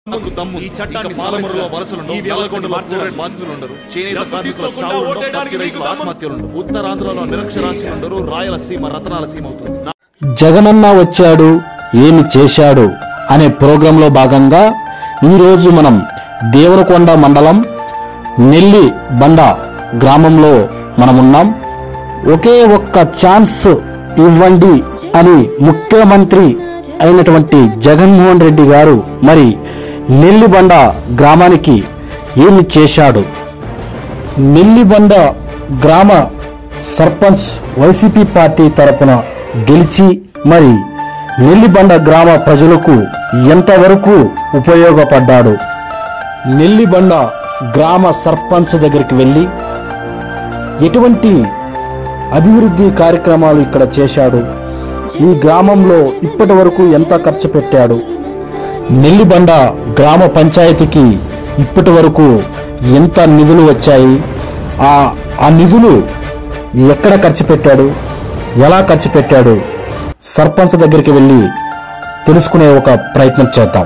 నాకు దమ్ము ఈ చట్టాన్ని ఇక పాలమూరులో సవరించడం, వలసలుండవు, ఈ వ్యవస్థను నల్లగొండలో మార్చడం. ఫ్లోరైడ్ బాధితులు ఉండరు చేనేత డబ్బు కార్మికుల తీసుకోకుండా చావు ఉండవు, ఓటేయడానికి పత్తి నీకు రైతుల దమ్ము- ఆత్మహత్యలు ఉండవు. ఉత్తరాంధ్రలో నిరక్షరాస్యులు ఉండరు రాయలసీమ రతనాల సీమ అవుతుంది నా- జగనన్న వచ్చాడు ఏమి చేశాడు అనే ప్రోగ్రాంలో భాగంగా ఈరోజు మనం దేవరకొండ మండలం నెల్లి బండ గ్రామంలో మనమున్నాం ఒకే ఒక్క ఛాన్స్ ఇవ్వండి అని ముఖ్యమంత్రి అయినటువంటి జగన్మోహన్ రెడ్డి గారు మరి నెల్లిబండ గ్రామానికి ఏమి చేశాడు నెల్లిబండ గ్రామ సర్పంచ్ వైసీపీ పార్టీ తరపున గెలిచి మరి నెల్లిబండ గ్రామ ప్రజలకు ఎంతవరకు ఉపయోగపడ్డాడు నెల్లిబండ గ్రామ సర్పంచ్ దగ్గరికి వెళ్ళి ఎటువంటి అభివృద్ధి కార్యక్రమాలు ఇక్కడ చేశాడు ఈ గ్రామంలో ఇప్పటి వరకు ఎంత ఖర్చు పెట్టాడు నెల్లిబండ గ్రామ పంచాయతీకి ఇప్పటి వరకు ఎంత నిధులు వచ్చాయి ఆ ఆ నిధులు ఎక్కడ ఖర్చు పెట్టాడు ఎలా ఖర్చు పెట్టాడు సర్పంచ్ దగ్గరికి వెళ్ళి తెలుసుకునే ఒక ప్రయత్నం చేద్దాం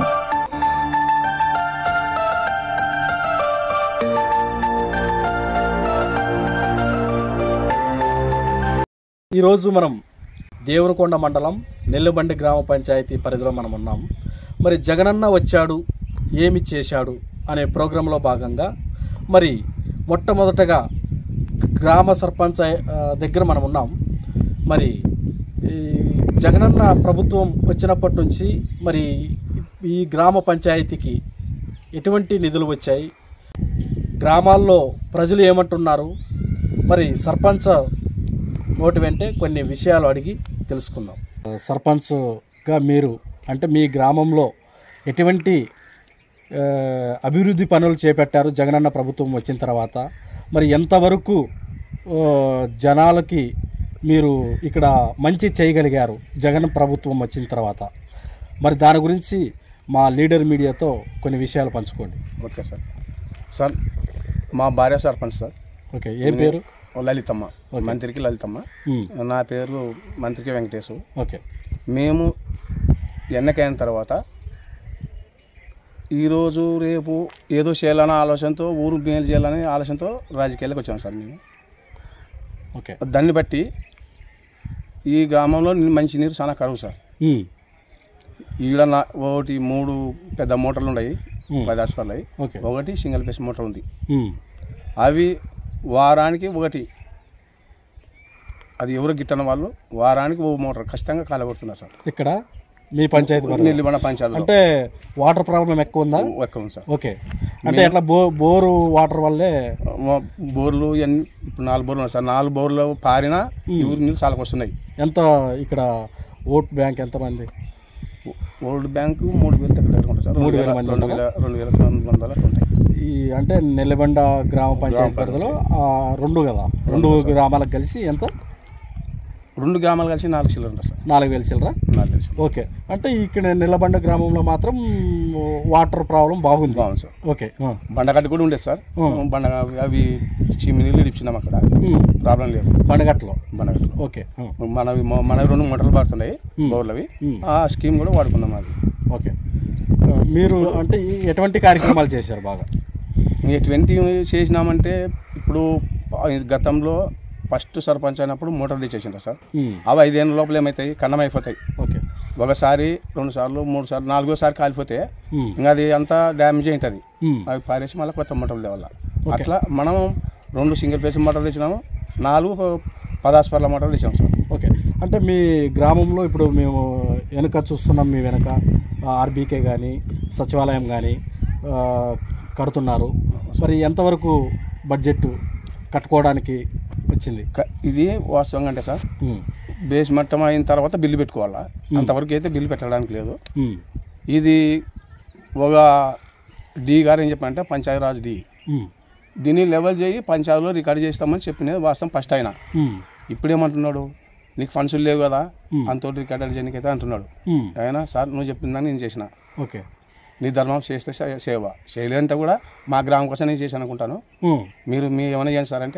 ఈరోజు మనం దేవరకొండ మండలం నెల్లిబండి గ్రామ పంచాయతీ పరిధిలో మనం ఉన్నాం మరి జగనన్న వచ్చాడు ఏమి చేశాడు అనే ప్రోగ్రాంలో భాగంగా మరి మొట్టమొదటగా గ్రామ సర్పంచ్ ఆ, దగ్గర మనం ఉన్నాం మరి ఈ జగనన్న ప్రభుత్వం వచ్చినప్పటి నుంచి మరి ఈ గ్రామ పంచాయతీకి ఎటువంటి నిధులు వచ్చాయి గ్రామాల్లో ప్రజలు ఏమంటున్నారు మరి సర్పంచ్ నోటి వెంటే కొన్ని విషయాలు అడిగి తెలుసుకుందాం సర్పంచ్గా మీరు అంటే మీ గ్రామంలో ఎటువంటి ఆ, అభివృద్ధి పనులు చేపట్టారు జగనన్న ప్రభుత్వం వచ్చిన తర్వాత మరి ఎంతవరకు ఆ, జనాలకి మీరు ఇక్కడ మంచి చేయగలిగారు జగన్ ప్రభుత్వం వచ్చిన తర్వాత మరి దాని గురించి మా లీడర్ మీడియాతో కొన్ని విషయాలు పంచుకోండి ఓకే సార్ సార్ మా భార్య సర్పంచ్ సార్ ఓకే ఏం పేరు ఓ లలితమ్మ మంత్రికి లలితమ్మ ఉమ్, నా పేరు మంత్రికి వెంకటేశు ఓకే మేము ఎన్నికైన తర్వాత ఈరోజు రేపు ఏదో చేయాలనే ఆలోచనతో ఊరు మేలు చేయాలనే ఆలోచనతో రాజకీయాలకు వచ్చాం సార్ మేము ఓకే దాన్ని బట్టి ఈ గ్రామంలో మంచి నీరు చాలా కరువు సార్ ఉమ్, ఈడ నా ఒకటి మూడు పెద్ద మోటార్లు ఉన్నాయి ఉమ్, పది హాస్పిటల్ ఓకే ఒకటి సింగిల్ ఫేస్ మోటార్ ఉంది ఉమ్, అవి వారానికి ఒకటి అది ఎవరు గిట్టని వాళ్ళు వారానికి ఓ మోటార్ ఖచ్చితంగా కాలగొడుతున్నారు సార్ ఇక్కడ మీ పంచాయతీ పరిధిలో. నెల్లిబండ పంచాయతీలో అంటే వాటర్ ప్రాబ్లం ఎక్కువ ఉందా ఎక్కువ ఉంది సార్ ఓకే అంటే ఎట్లా బో బోరు వాటర్ వల్లే మా బోర్లు ఇవన్నీ ఇప్పుడు నాలుగు బోర్లు ఉన్నాయి సార్ నాలుగు బోర్లు పారినా ఈ ఊరి నీళ్ళు చాలకు వస్తున్నాయి ఎంత ఇక్కడ ఓట్ బ్యాంక్ ఎంతమంది ఓల్డ్ బ్యాంకు మూడు వేలు దగ్గర దగ్గర ఉంటుంది సార్ మూడు రెండు వేల వేల మంది రెండు వేల రెండు వేల తొమ్మిది వందల ఉంటాయి ఈ అంటే నెల్లిబండ గ్రామ పంచాయతీ పరిధిలో ఆ, రెండు కదా రెండు గ్రామాలకు కలిసి ఎంత రెండు గ్రామాలు కలిసి నాలుగు చిల్లర ఉంటుంది సార్ నాలుగు వేలు చిల్లరా నాలుగు తెలిసి ఓకే అంటే ఇక్కడ నెల్లబండ గ్రామంలో మాత్రం వాటర్ ప్రాబ్లం బాగుంది బాగుంది సార్ ఓకే ఆ. బండగడ్డ కూడా ఉండేది సార్ ఉం. బండ అవి చిమ్మి నీళ్ళు ఇచ్చినాం అక్కడ ఉమ్, ప్రాబ్లం లేదు బండగట్లో బండగడ్డ ఓకే ఆ, మనవి మన రెండు మోటార్లు పడుతున్నాయి ఉం. బోర్లవి ఉం. ఆ స్కీమ్ కూడా వాడుకున్నాం అది ఓకే ఆ, మీరు అంటే ఈ ఎటువంటి కార్యక్రమాలు చేశారు బాగా ఎటువంటి చేసినామంటే ఇప్పుడు గతంలో ఫస్ట్ సర్పంచ్ అయినప్పుడు మోటార్ తెచ్చేసింటారు సార్ ఉమ్, అవి ఐదేళ్ళ లోపల ఏమవుతాయి కన్నం అయిపోతాయి ఓకే ఒకసారి రెండు సార్లు మూడు సార్లు నాలుగోసారి కాలిపోతే ఉమ్, ఇంకా అది అంతా డ్యామేజ్ అవుతుంది ఉమ్, అవి పారేసి మళ్ళీ కొత్త మోటార్లు తేవాల అట్లా మనం రెండు సింగిల్ ఫేస్ మోటార్లు తెచ్చినాము నాలుగు పదాస్పర్ల మోటార్లు తెచ్చాము సార్ ఓకే అంటే మీ గ్రామంలో ఇప్పుడు మేము వెనక చూస్తున్నాం మీ వెనక ఆర్బీకే కానీ సచివాలయం కానీ కడుతున్నారు మరి ఎంతవరకు బడ్జెట్ కట్టుకోవడానికి వచ్చింది క- ఇది వాస్తవంగా అంటే సార్ ఉమ్, బేస్ మట్టం అయిన తర్వాత బిల్లు పెట్టుకోవాలా అంతవరకు అయితే బిల్లు పెట్టడానికి లేదు ఉమ్, ఇది ఒక డి గారు ఏం చెప్పారంటే పంచాయతీరాజ్ డి ఉమ్, దీన్ని లెవెల్ చేయి పంచాయతీలో రికార్డ్ చేస్తామని చెప్పినది వాస్తవం ఫస్ట్ ఆయన ఉమ్, ఇప్పుడేమంటున్నాడు నీకు ఫండ్స్ లేవు కదా Hmm. అంతోటి రికార్డ్ చేయడానికి అయితే అంటున్నాడు ఉమ్, ఆయన సార్ నువ్వు చెప్పిందని నేను చేసిన ఓకే నీ ధర్మం చేస్తే సే- సేవ చేయలేదంతా కూడా మా గ్రామం కోసం నేను చేశాను అనుకుంటాను ఉమ్, మీరు మీ ఏమైనా చేయండి సార్ అంటే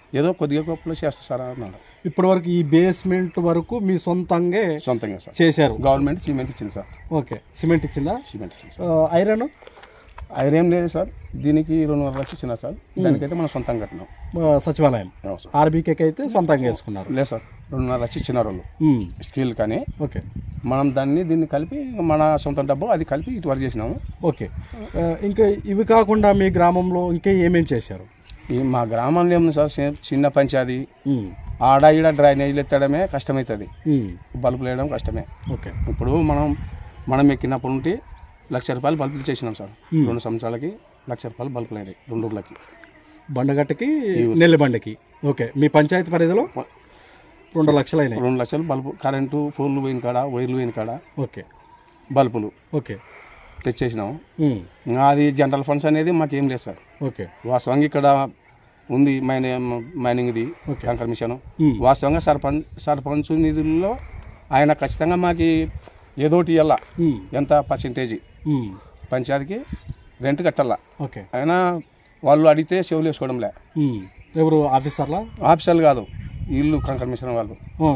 ఏదో కొద్దిగా గొప్పలో చేస్తా సార్ అన్నాడు ఇప్పటి వరకు ఈ బేస్మెంట్ వరకు మీ సొంతంగా సొంతంగా సార్ చేశారు గవర్నమెంట్ సిమెంట్ ఇచ్చింది సార్ ఓకే సిమెంట్ ఇచ్చిందా సిమెంట్ ఇచ్చింది సార్ ఆ, ఐరన్ ఐరేం లేదు సార్ దీనికి రెండున్నర లక్షలు ఇచ్చిన సార్ దానికైతే మనం సొంతంగా కట్టినాం ఆ, సచివాలయం అవును సార్ ఆర్బీకేకి అయితే సొంతంగా వేసుకున్నారు లేదు సార్ రెండున్నర లక్షలు ఇచ్చినారు వాళ్ళు ఉమ్, స్కీల్ కానీ ఓకే మనం దాన్ని దీన్ని కలిపి మన సొంత డబ్బు అది కలిపి ఇటు వరకు చేసినాము ఓకే ఆ, ఇంకా ఇవి కాకుండా మీ గ్రామంలో ఇంకా ఏమేమి చేశారు ఈ మా గ్రామంలో ఏముంది సార్ చి- చిన్న పంచాది ఉమ్, ఆడ ఈడ డ్రైనేజీలు ఎత్తడమే కష్టమవుతుంది ఉమ్, బల్బులు వేయడం కష్టమే ఓకే ఇప్పుడు మనం మనం ఎక్కినప్పటి నుండి లక్ష రూపాయలు బల్బులు చేసినాం సార్ రెండు సంవత్సరాలకి లక్ష రూపాయలు బల్బులు అయినాయి రెండు ఊర్లకి బండగట్టకి నెల్లిబండకి ఓకే మీ పంచాయతీ పరిధిలో రెండు లక్షలు అయినాయి రెండు లక్షలు బల్బు కరెంటు ఫోన్లు పోయిన కాడ వైర్లు పోయిన కాడ ఓకే బల్బులు ఓకే తెచ్చేసినాము ఉమ్, ఇంకా అది జనరల్ ఫండ్స్ అనేది మాకేం లేదు సార్ ఓకే వాస్తవంగా ఇక్కడ ఉంది మైని మైనింగ్ది ఓకే. ట్యాంకర్ మిషన్ ఉమ్, వాస్తవంగా సర్పంచ్ సర్పంచ్ నిధుల్లో ఆయన ఖచ్చితంగా మాకు ఏదోటి ఇవ్వాల ఉమ్, ఎంత పర్సెంటేజీ ఉమ్, పంచాయతీకి రెంట్ కట్టాలా ఓకే అయినా వాళ్ళు అడిగితే చెవులు వేసుకోవడంలే ఉమ్, ఎవరు ఆఫీసర్లా ఆఫీసర్లు కాదు ఇల్లు కంకర్ మిషన్ వాళ్ళు ఆ,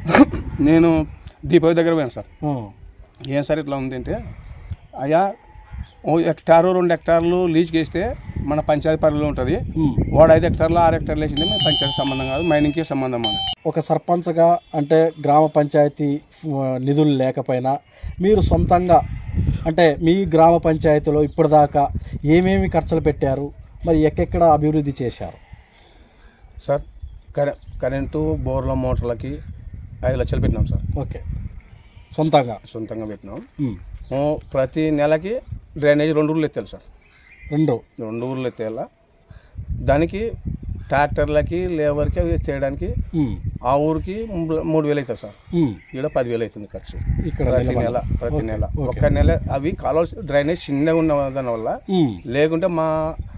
నేను దీపావళి దగ్గర పోయాను సార్ ఆ, ఏం సార్ ఇట్లా ఉంది అంటే అయ్యా ఓ హెక్టారు రెండు హెక్టార్లు లీజ్కి వేస్తే మన పంచాయతీ పరిధిలో ఉంటుంది ఉమ్. వాడు ఐదు హెక్టార్లు ఆరు హెక్టార్లు వేసింది మన పంచాయతీ సంబంధం కాదు మైనింగ్కి సంబంధం అని ఒక సర్పంచ్గా అంటే గ్రామ పంచాయతీ ఆ, నిధులు లేకపోయినా మీరు సొంతంగా అంటే మీ గ్రామ పంచాయతీలో ఇప్పటిదాకా ఏమేమి ఖర్చులు పెట్టారు మరి ఎక్కడెక్కడ అభివృద్ధి చేశారు సార్ కరె కరెంటు బోర్ల మోటార్లకి ఐదు లక్షలు పెట్టినాం సార్ ఓకే సొంతంగా సొంతంగా పెట్టినాం ఉమ్, ఓ ప్రతి నెలకి డ్రైనేజ్ రెండు ఊర్లు ఎత్తాలి సార్ రెండు రెండు ఊర్లు ఎత్తేయాల దానికి ట్రాక్టర్లకి లేబర్కి అవి చేయడానికి ఉమ్, ఆ ఊరికి మూడు- మూడు వేలు అవుతుంది సార్ ఉమ్, ఇక్కడ పదివేలు అవుతుంది ఖర్చు ఇక్కడ ప్రతి నిలబడ- నెల ప్రతి నెల ఓకే. ఒక్క నెల అవి కాలువ డ్రైనేజ్ చిన్నగా ఉన్న దాని వల్ల ఉమ్, లేకుంటే మా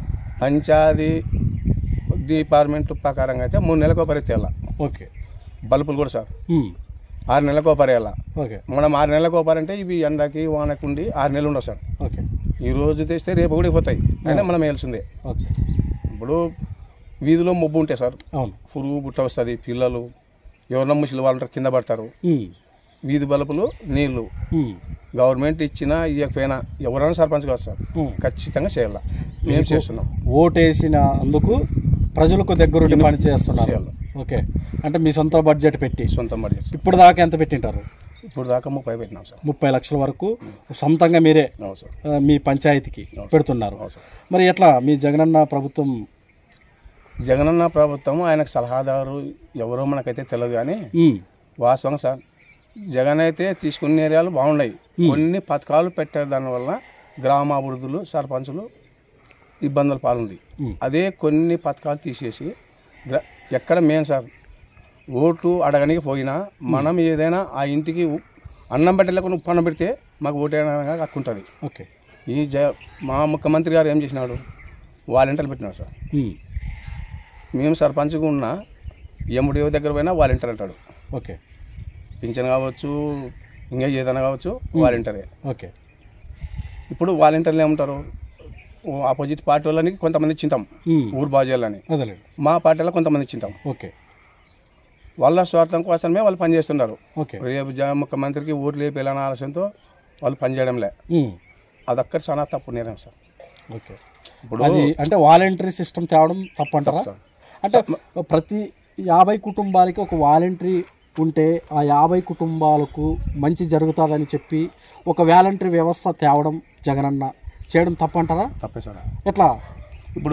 పంచాయతీ డిపార్ట్మెంట్ ప్రకారంగా అయితే మూడు నెలలకు ఒకరి తేల ఓకే బల్బులు కూడా సార్ ఉమ్, ఆరు నెలలకు ఒకరి వేయాల ఓకే మనం ఆరు నెలలకు ఒకరంటే ఇవి ఎండకి వానకి ఉండి ఆరు నెలలు ఉండవు సార్ ఓకే ఈ రోజు తెస్తే రేపు కూడా పోతాయి అయినా మనం వేయాల్సిందే ఓకే ఇప్పుడు వీధిలో మొబ్బు ఉంటాయి సార్ అవును పురుగు బుట్ట వస్తుంది పిల్లలు ఎవరన్నా ముసలి వాళ్ళు ఉంటారు కింద పడతారు ఉమ్, వీధి బల్బులు నీళ్లు ఉమ్, గవర్నమెంట్ ఇచ్చినా ఇవ్వకపోయినా ఎవరైనా సర్పంచ్ కాదు సార్ ఉమ్. ఖచ్చితంగా చేయాలి మేము చేస్తున్నాం ఓటేసిన అందుకు ప్రజలకు దగ్గరుండి పని చేస్తున్నారు చేయాలి. ఓకే అంటే మీ సొంత బడ్జెట్ పెట్టి సొంతం బడ్జెట్ సార్ ఇప్పుడు దాకా ఎంత పెట్టింటారు ఇప్పుడు దాకా ముప్పై పెట్టినాం సార్ ముప్పై లక్షల వరకు సొంతంగా మీరే అవును సార్ ఆ, మీ పంచాయతీకి పెడుతున్నారు అవును సార్ మరి ఎట్లా మీ జగనన్న ప్రభుత్వం జగనన్న ప్రభుత్వం ఆయనకు సలహాదారు ఎవరో మనకైతే తెలియదు కానీ ఉమ్, వాస్తవంగా సార్ జగన్ అయితే తీసుకున్న ఏరియాలు బాగున్నాయి కొన్ని పథకాలు పెట్టే దానివల్ల గ్రామాభివృద్ధులు సర్పంచులు ఇబ్బందుల పాలుంది ఉమ్. అదే కొన్ని పథకాలు తీసేసి గ్ర- ఎక్కడ మేం సార్ ఓటు అడగనికి పోయినా మనం ఏదైనా ఆ ఇంటికి ఉ- అన్నం పెట్టలేకుండా ఉప్పు అన్నం పెడితే మాకు ఓటు వేయడానికి హక్కు ఉంటుంది ఓకే ఈ జ మా ముఖ్యమంత్రి గారు ఏం చేసినాడు వాలంటీర్లు పెట్టినాడు సార్ ఉమ్, మేము సర్పంచ్గా ఉన్నా ఎముడి దగ్గర పోయినా వాలంటీర్ అంటాడు ఓకే పింఛన్ కావచ్చు ఇంకా ఏదైనా కావచ్చు వాలంటీరే ఓకే ఇప్పుడు వాలంటీర్లు ఏమంటారు ఓ ఆపోజిట్ పార్టీ వాళ్ళని కొంతమంది ఇచ్చింటాం ఉమ్, ఊరు బాగు చేయాలని అదేలేండి మా పార్టీలో కొంతమంది ఇచ్చింటాం ఓకే వాళ్ళ స్వార్థం కోసమే వాళ్ళు పనిచేస్తున్నారు ఓకే రేపు జ ముఖ్యమంత్రికి ఓట్లు వేయాలనే ఆలోచనతో వాళ్ళు పనిచేయడంలే ఉమ్, అదొక్కటి చాలా తప్పు నిర్ణయం సార్ ఓకే ఇప్పుడు అది అంటే వాలంటరీ సిస్టమ్ తేవడం తప్పంటారా సార్. అంటే ప్రతి యాభై కుటుంబాలకి ఒక వాలంటరీ ఉంటే ఆ యాభై కుటుంబాలకు మంచి జరుగుతుందని చెప్పి ఒక వాలంటరీ వ్యవస్థ తేవడం జగనన్న చేయడం తప్పంటారా తప్పే సార్ ఎట్లా ఇప్పుడు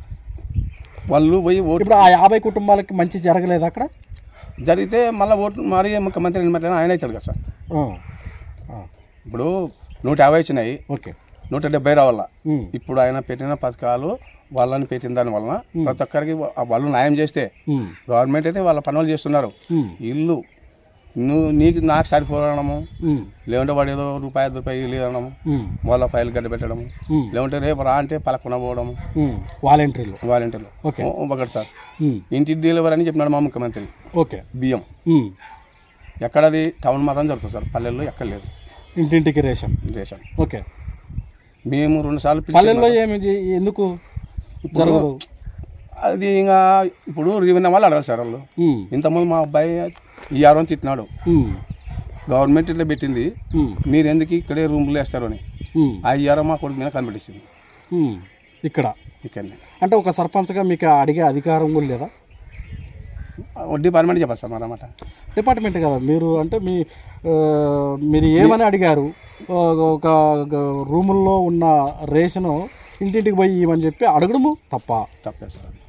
వాళ్ళు పోయి ఓటు ఇప్పుడు ఆ యాభై కుటుంబాలకి మంచి జరగలేదు అక్కడ జరిగితే మళ్ళీ ఓటు మరి ముఖ్యమంత్రి నిలబెట్టిన ఆయన అవుతాడు కదా సార్ ఆ, ఆ, ఇప్పుడు నూట యాభై వచ్చినాయి ఓకే నూట డెబ్బై రావాలా ఉమ్, ఇప్పుడు ఆయన పెట్టిన పథకాలు వాళ్ళని పెట్టిన దాని వలన ప్రతి ఒక్కరికి వా- వాళ్ళు న్యాయం చేస్తే ఉమ్, గవర్నమెంట్ అయితే వాళ్ళ పనులు చేస్తున్నారు ఉమ్, ఇల్లు నువ్వు నీకు నాకు సరిపోవడము ఉమ్, లేకుంటే వాడు ఏదో రూపాయి ఐదు రూపాయలు లేదనము ఉమ్, వాళ్ళ ఫైల్ గడ్డ పెట్టడము ఉమ్, లేకుంటే రేపు రా అంటే పలకొన పోవడము ఉమ్, వాలంటరీలు వాలంటీర్లు ఓకే. ఓ- ఒకటి సార్ ఉమ్, ఇంటి డెలివరీ అని చెప్పినాడు మా ముఖ్యమంత్రి ఓకే బియ్యం ఉమ్, ఎక్కడది టౌన్ మాత్రం జరుగుతుంది సార్ పల్లెల్లో ఎక్కడ లేదు ఇంటింటికి రేషన్ రేషన్ ఓకే మేము రెండు సార్లు పిలిచి పల్లెల్లో ఏమి చే- ఎందుకు జరగదు అది ఇంకా ఇప్పుడు రివిన్న వాళ్ళు అడగాలి సార్ వాళ్ళు ఉమ్, ఇంతకుముందు మా అబ్బాయి ఈ ఆరో తిట్టినాడు ఉమ్, గవర్నమెంట్ ఇట్లా పెట్టింది ఉమ్, మీరు ఎందుకు ఇక్కడే రూమ్లు వేస్తారు అని ఉమ్, ఆ ఇయ్యారో మా కొడుకు మీద కనిపెట్టించింది ఉమ్. ఇక్కడ ఇక్కడనే అంటే ఒక సర్పంచ్గా మీకు అడిగే అధికారం కూడా లేదా డిపార్ట్మెంట్ చెప్పాలి సార్ మరి అన్నమాట డిపార్ట్మెంట్ కదా మీరు అంటే మీ ఆ, మీరు ఏమని అడిగారు ఒక- ఒక రూముల్లో ఉన్న రేషను ఇంటింటికి పోయి ఇవ్వమని చెప్పి అడగడము తప్ప తప్పే సార్ అది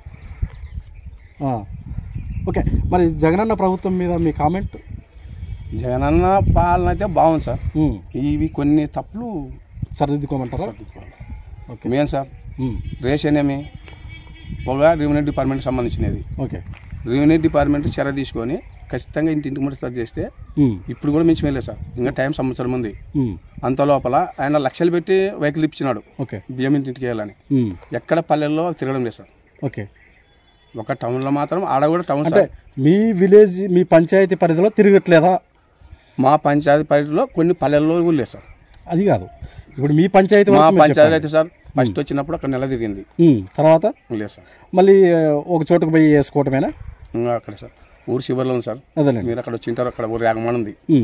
ఆ. ఓకే మరి జగనన్న ప్రభుత్వం మీద మీ కామెంట్ జగనన్న పాలన అయితే బాగుంది సార్ ఉమ్, ఇవి కొన్ని తప్పులు సరిదిద్దుకోమంటారా సర్దిద్దుకోవాలి. ఓకే మెయిన్ సార్ ఉమ్, రేషన్ ఏమి ఒక రెవెన్యూ డిపార్ట్మెంట్ సంబంధించినది ఓకే రెవెన్యూ డిపార్ట్మెంట్ చర్య తీసుకొని ఖచ్చితంగా ఇంటింటికి ముడి స్టార్ట్ చేస్తే ఉమ్, ఇప్పుడు కూడా మించి వెళ్ళలేదు సార్ ఇంకా టైం సంవత్సరం ఉంది ఉమ్, అంత లోపల ఆయన లక్షలు పెట్టి వెహికల్ ఇప్పించినాడు ఓకే బియ్యం ఇంటింటికి వెళ్ళాలని ఉమ్, ఎక్కడ పల్లెల్లో తిరగడం లేదు సార్ ఓకే ఒక టౌన్లో మాత్రం ఆడ కూడా టౌన్ అంటే సార్ మీ విలేజ్ మీ పంచాయతీ పరిధిలో తిరగట్లేదా మా పంచాయతీ పరిధిలో కొన్ని పల్లెల్లో కూడా లేదు సార్ అది కాదు ఇప్పుడు మీ పంచాయతీ మా వరకు మీరు పంచాయతీ చెప్పండి. అయితే సార్ ఫస్ట్ వచ్చినప్పుడు అక్కడ నెల తిరిగింది ఉమ్, తర్వాత లేదు సార్ మళ్ళీ ఆ, ఒక చోటుకు పోయి వేసుకోవటమేనా ఇంకా అక్కడ సార్ ఊరు చివరిలో ఉంది సార్ అదేలేండి మీరు అక్కడ వచ్చింటారు అక్కడ ఊరు యాగమాన్ ఉంది ఉమ్,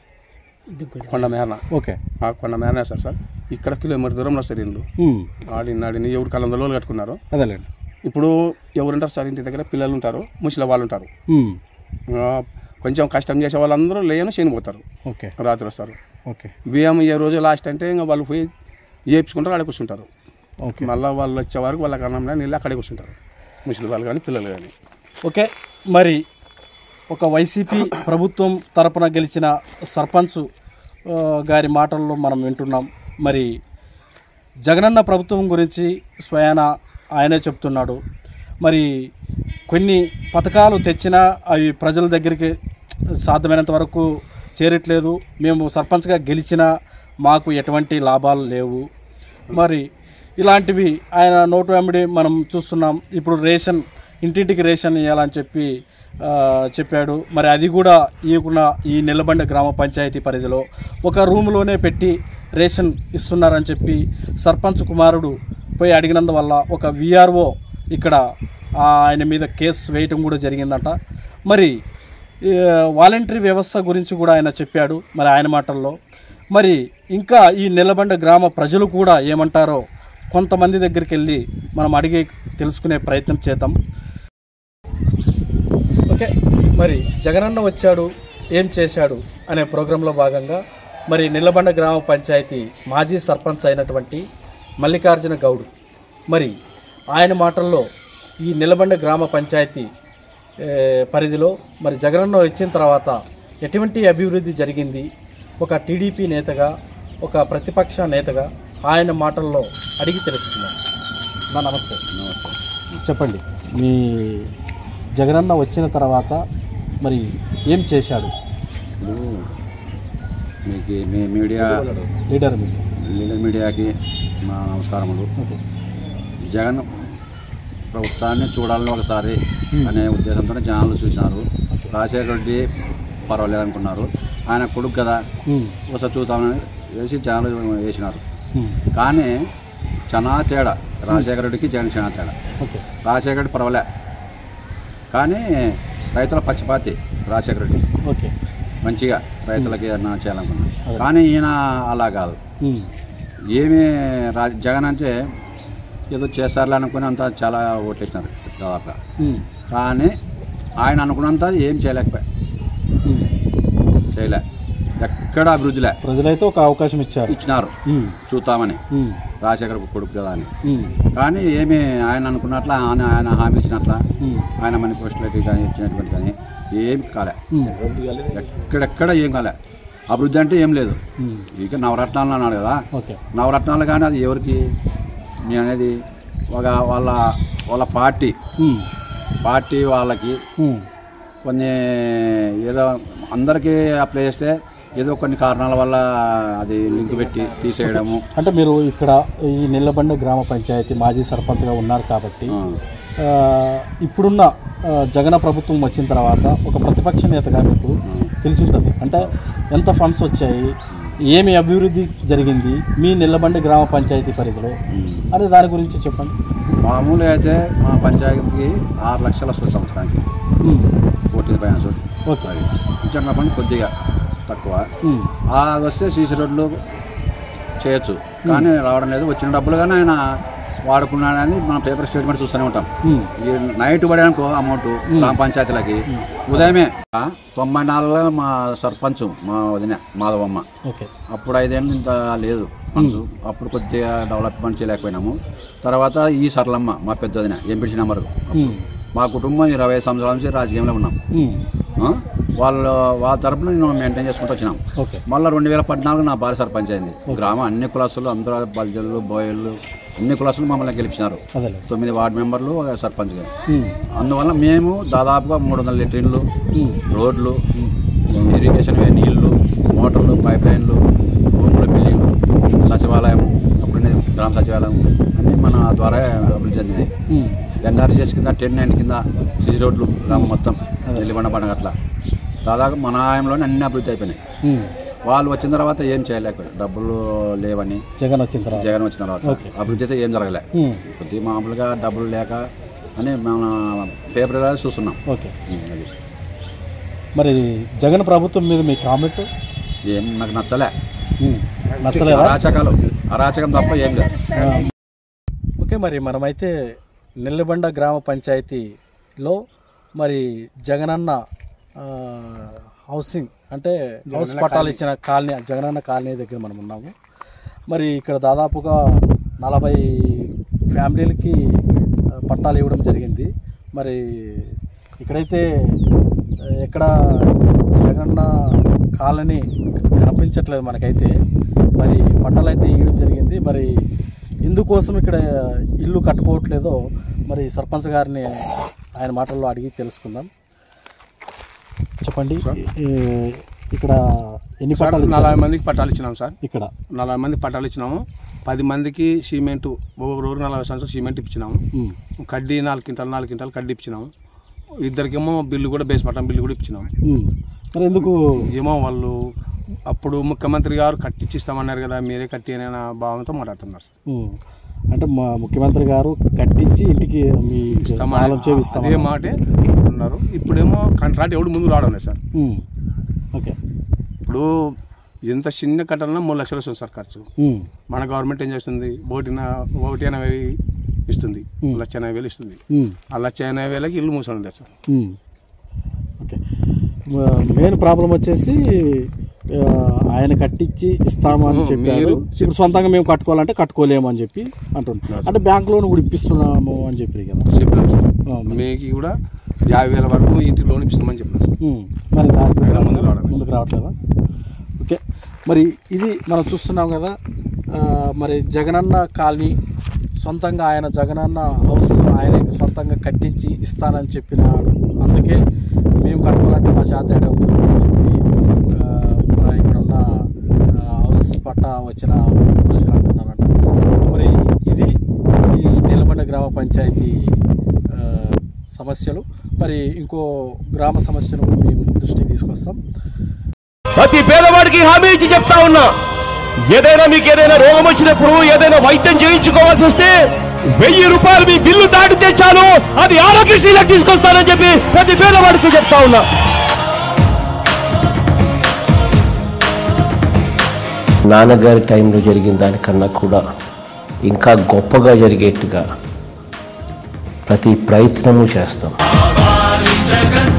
కొండ మేరన ఓకే ఆ కొండ మేరన సార్ సార్ ఇక్కడ కిలోమీటర్ దూరంలో సార్ ఇల్లు ఉమ్, ఆడిని ఆడిని ఎవరు కలందలో కట్టుకున్నారు అదేలేండి ఇప్పుడు ఎవరుంటారు సార్ ఇంటి దగ్గర పిల్లలు ఉంటారు ముసలి వాళ్ళు ఉంటారు ఉమ్, ఆ, కొంచెం కష్టం చేసే వాళ్ళందరూ లేయను చనిపోతారు ఓకే రాత్రి వస్తారు ఓకే బియ్యం ఏ రోజు లాస్ట్ అంటే ఇంకా వాళ్ళు పోయి ఏపించుకుంటారు అక్కడ కూర్చుంటారు ఓకే మళ్ళీ వాళ్ళు వచ్చే వరకు వాళ్ళకి అన్నం నీళ్ళు అక్కడే కూర్చుంటారు ముసలి వాళ్ళు కానీ పిల్లలు కానీ ఓకే మరి ఒక వైసీపీ ప్రభుత్వం తరపున గెలిచిన సర్పంచ్ ఆ, గారి మాటల్లో మనం వింటున్నాం మరి జగనన్న ప్రభుత్వం గురించి స్వయాన ఆయనే చెప్తున్నాడు మరి కొన్ని పథకాలు తెచ్చినా అవి ప్రజల దగ్గరికి సాధ్యమైనంత వరకు చేరట్లేదు మేము సర్పంచ్గా గెలిచినా మాకు ఎటువంటి లాభాలు లేవు మరి ఇలాంటివి ఆయన నోటు వెంబడి మనం చూస్తున్నాం ఇప్పుడు రేషన్ ఇంటింటికి రేషన్ ఇవ్వాలని చెప్పి ఆ, చెప్పాడు మరి అది కూడా ఇవ్వకుండా ఈ నిలబండ గ్రామ పంచాయతీ పరిధిలో ఒక రూమ్లోనే పెట్టి రేషన్ ఇస్తున్నారని చెప్పి సర్పంచ్ కుమారుడు పోయి అడిగినందువల్ల ఒక విఆర్ఓ ఇక్కడ ఆ, ఆయన మీద కేసు వేయటం కూడా జరిగిందంట మరి ఈ, వాలంటరీ వ్యవస్థ గురించి కూడా ఆయన చెప్పాడు మరి ఆయన మాటల్లో మరి ఇంకా ఈ నిలబండ గ్రామ ప్రజలు కూడా ఏమంటారో కొంతమంది దగ్గరికి వెళ్ళి మనం అడిగి తెలుసుకునే ప్రయత్నం చేద్దాం ఓకే మరి జగనన్న వచ్చాడు ఏం చేశాడు అనే ప్రోగ్రాంలో భాగంగా మరి నిలబండ గ్రామ పంచాయతీ మాజీ సర్పంచ్ అయినటువంటి మల్లికార్జున గౌడ్ మరి ఆయన మాటల్లో ఈ నిలబండ గ్రామ పంచాయతీ ఏ, పరిధిలో మరి జగనన్న వచ్చిన తర్వాత ఎటువంటి అభివృద్ధి జరిగింది ఒక టీడీపీ నేతగా ఒక ప్రతిపక్ష నేతగా ఆయన మాటల్లో అడిగి తెలుసుకున్నాం నా నమస్తే చెప్పండి మీ జగనన్న వచ్చిన తర్వాత మరి ఏం చేశాడు ఇప్పుడు మీకు మీ మీడియా లీడర్ మీకు లీడర్ మీడియాకి మా నమస్కారములు ఓకే జగన్ ప్రభుత్వాన్ని చూడాలని ఒకసారి అనే ఉద్దేశంతో జనాలు చూసినారు రాజశేఖర రెడ్డి పర్వాలేదు అనుకున్నారు ఆయన కొడుకు కదా ఉమ్, ఒకసారి చూద్దామని వేసి జనాలు వేసినారు ఉమ్, కానీ చాలా తేడా రాజశేఖర రెడ్డికి జగన్ చాలా తేడా ఓకే రాజశేఖర రెడ్డి పర్వాలే కానీ రైతుల పచ్చిపాతి రాజశేఖర రెడ్డి ఓకే మంచిగా రైతులకి ఏదన్నా చేయాలనుకున్నాను కానీ ఈయన అలా కాదు ఉమ్, ఏమి రా జగన్ అంటే ఏదో చేస్తారులే అనుకుని అంతా చాలా ఓట్లు వేసినారు దాదాపుగా ఉమ్, కానీ ఆయన అనుకున్నంత ఏం చేయలేకపోయా ఉమ్. చేయలే ఎక్కడ అభివృద్ధిలే ప్రజలైతే ఒక అవకాశం ఇచ్చారు ఇచ్చినారు ఉమ్, చూద్దామని ఉమ్, రాజశేఖర కొడుకు కదా అని ఉమ్, కానీ ఏమి ఆయన అనుకున్నట్ల ఆయన ఆయన హామీ ఇచ్చినట్ల ఉమ్, ఆయన మనీ కానీ ఇచ్చినటువంటి కానీ ఏం కాలే ఉమ్, ఎక్కడెక్కడ ఏం కాలే అభివృద్ధి అంటే ఏం లేదు ఉమ్. ఇక నవరత్నాలు అన్నాడు కదా ఓకే నవరత్నాలు కానీ అది ఎవరికి నేను అనేది ఒక వాళ్ళ వాళ్ళ పార్టీ ఉమ్, పార్టీ వాళ్ళకి ఉమ్, కొన్ని ఏదో అందరికీ అప్లై చేస్తే ఏదో కొన్ని కారణాల వల్ల అది లింక్ పెట్టి తీసేయడము అంటే మీరు ఇక్కడ ఈ నిల్లబండ గ్రామ పంచాయతీ మాజీ సర్పంచ్గా ఉన్నారు కాబట్టి ఆ, ఆ, ఇప్పుడున్న ఆ, జగన్ ప్రభుత్వం వచ్చిన తర్వాత ఒక ప్రతిపక్ష నేతగా మీకు తెలిసి ఉంటుంది అంటే ఎంత ఫండ్స్ వచ్చాయి ఏమి అభివృద్ధి జరిగింది మీ నిల్లబండి గ్రామ పంచాయతీ పరిధిలో ఉమ్. అనే దాని గురించి చెప్పండి మామూలుగా అయితే మా పంచాయతీకి ఆరు లక్షలు వస్తుంది సంవత్సరానికి ఉమ్. కోటి ఫైనాన్స్ ఓకే. అది చిన్న పని కొద్దిగా తక్కువ ఉమ్. అది వస్తే సీసీ రోడ్లు చేయొచ్చు కానీ రావడం లేదు వచ్చిన డబ్బులు కానీ ఆయన వాడుకున్నాడని మనం పేపర్ స్టేట్మెంట్ చూస్తూనే ఉంటాం ఉమ్. ఈ నైట్ పడేనుకో అమౌంట్ గ్రామ పంచాయతీలకి ఉదయమే ఆ, తొంభై నాలుగులో మా సర్పంచ్ మా వదిన మాధవమ్మ ఓకే అప్పుడు ఐదేళ్ళు ఇంత లేదు ఫండ్స్ అప్పుడు కొద్దిగా డెవలప్మెంట్ చేయలేకపోయినాము తర్వాత ఈ సరళమ్మ మా పెద్ద వదిన ఎంపీసీ నెంబర్ ఉమ్. మా కుటుంబం ఇరవై సంవత్సరాల నుంచి రాజకీయంలో ఉన్నాం ఉమ్. ఆ? వాళ్ళ వాళ్ళ తరపున నేను మెయింటైన్ చేసుకుంటూ వచ్చినాం ఓకే మళ్ళీ రెండు వేల పద్నాలుగు నా భార్య సర్పంచ్ అయింది గ్రామం అన్ని కులస్తులు అందరూ బల్జలు బోయలు అన్ని కులస్తులు మమ్మల్ని గెలిపించినారు అదేలే తొమ్మిది వార్డు మెంబర్లు ఒక సర్పంచ్గా ఉమ్. అందువల్ల మేము దాదాపుగా మూడు వందల లీటర్లు ఉమ్. రోడ్లు ఇరిగేషన్ వే- నీళ్లు మోటార్లు పైప్ లైన్లు భూముల బిల్డింగ్లు సచివాలయం అప్పుడునే గ్రామ సచివాలయం అన్నీ మన ద్వారా అభివృద్ధి చెందినాయి ఉమ్. ఎన్ఆర్జీఎస్ కింద టెన్ నైన్ కింద సిసి రోడ్లు గ్రామం మొత్తం నెల్లిబండ పండుగ అట్లా దాదాపు మన ఆయంలోనే అన్ని అభివృద్ధి అయిపోయినాయి ఉమ్. వాళ్ళు వచ్చిన తర్వాత ఏం చేయలేకపోయారు డబ్బులు లేవని జగన్ వచ్చిన తర్వాత జగన్ వచ్చిన తర్వాత ఓకే. అభివృద్ధి అయితే ఏం జరగలే ఉమ్. కొద్దిగా మామూలుగా డబ్బులు లేక అని మన పేపర్ చూస్తున్నాం ఓకే ఉమ్, అది మరి జగన్ ప్రభుత్వం మీద మీ కామెంట్ ఏం నాకు నచ్చలే ఉమ్. నచ్చలేదా అరాచకాలు అరాచకం తప్ప ఏం లేదు ఆ. ఓకే మరి మనమైతే నెల్లిబండ గ్రామ పంచాయతీలో మరి జగనన్న ఆ, హౌసింగ్ అంటే హౌస్ పట్టాలు ఇచ్చిన కాలనీ జగనన్న కాలనీ దగ్గర మనం ఉన్నాము మరి ఇక్కడ దాదాపుగా నలభై ఫ్యామిలీలకి ఆ, పట్టాలు ఇవ్వడం జరిగింది మరి ఇక్కడైతే ఆ, ఎక్కడ జగనన్న కాలనీ కనిపించట్లేదు మనకైతే మరి పట్టాలు అయితే ఇవ్వడం జరిగింది మరి ఇందుకోసం ఇక్కడ ఇల్లు కట్టుకోవట్లేదో మరి సర్పంచ్ గారిని ఆయన మాటల్లో అడిగి తెలుసుకుందాం చెప్పండి ఈ, ఇక్కడ ఎన్ని సార్ పట్టాలు ఇచ్చారు? నలభై మందికి పట్టాలు ఇచ్చినాం సార్ ఇక్కడ నలభై మందికి పట్టాలు ఇచ్చినాము పది మందికి సిమెంట్ ఒక రోజు నలభై సంవత్సరాలు సిమెంట్ ఇచ్చినాము ఉమ్, కడ్డీ నాలుగు క్వింటాలు నాలుగు క్వింటాలు కడ్డీ ఇచ్చినాము ఇద్దరికేమో బిల్లు కూడా బేస్ పట్టం బిల్లు కూడా ఇచ్చినాము ఉమ్. మరి ఎందుకు ఏమో వాళ్ళు అప్పుడు ముఖ్యమంత్రి గారు కట్టించిస్తామన్నారు కదా మీరే కట్టి అనే నా భావంతో మాట్లాడుతున్నారు సార్ ఉమ్, అంటే మా ముఖ్యమంత్రి గారు కట్టించి ఇంటికి మీ ఇస్తామని- తాళం చెవి అదే ఇస్తామని మాటే అన్నారు ఇప్పుడేమో కాంట్రాక్ట్ ఎవడు ముందు రావడం లేదు సార్ ఉమ్, ఓకే ఇప్పుడు ఎంత చిన్న కట్టాలన్నా మూడు లక్షలు వస్తుంది సార్ ఖర్చు ఉమ్, మన గవర్నమెంట్ ఏం చేస్తుంది ఒకటిన ఒకటి ఎనభై ఇస్తుంది లక్ష ఎనభై వేలు ఇస్తుంది ఉమ్, ఆ లక్ష ఎనభై వేలకి ఇల్లు మూసడం లేదు సార్ ఉమ్. ఓకే మెయిన్ ప్రాబ్లం వచ్చేసి ఆ, ఆయన కట్టించి ఇస్తాము అని ఉమ్, చెప్పారు మీరు ఇప్పుడు సొంతంగా మేము కట్టుకోవాలంటే కట్టుకోలేము అని చెప్పి అంటున్నారు అంటే బ్యాంక్ లోన్ కూడా ఇప్పిస్తున్నాము అని చెప్పారు కదా చెప్పారు సార్ ఆ, మరి- మీకు కూడా యాభై వేల వరకు ఇంటికి లోన్ ఇప్పిస్తామని చెప్పినారు సార్ ఉమ్, మరి దానికి ఇలా ముందుకు రావడం లేదు. ముందుకు రావట్లేదా ఓకే మరి ఇది మనం చూస్తున్నాం కదా ఆ, మరి జగనన్న కాలనీ సొంతంగా ఆయన జగనన్న హౌస్ ఆయన సొంతంగా కట్టించి ఇస్తానని చెప్పినాడు అందుకే మేము కట్టుకోవాలంటే మా చేత ఏడవుతుంది అని చెప్పి ఆ, మన ఇక్కడ ఉన్న ఆ, హౌస్ పట్టా వచ్చిన ప్రజలు అంటున్నారంట మరి ఇది ఈ నీలబండ గ్రామ పంచాయతీ ఆ, సమస్యలు మరి ఇంకో గ్రామ సమస్యను కూడా మేము దృష్టికి తీసుకొస్తాం ప్రతి పేదవాడికి హామీ ఇచ్చి చెప్తా ఉన్నా ఏదైనా మీకు ఏదైనా రోగం వచ్చినప్పుడు ఏదైనా వైద్యం చేయించుకోవాల్సి వస్తే వెయ్యి రూపాయలు మీ బిల్లు దాటితే చాలు అది ఆరోగ్యశ్రీలకు తీసుకొస్తానని చెప్పి ప్రతి పేదవాడికి చెప్తా ఉన్నా నాన్నగారి టైంలో జరిగిన దానికన్నా కూడా ఇంకా గొప్పగా జరిగేట్టుగా ప్రతి ప్రయత్నము చేస్తాం జగన్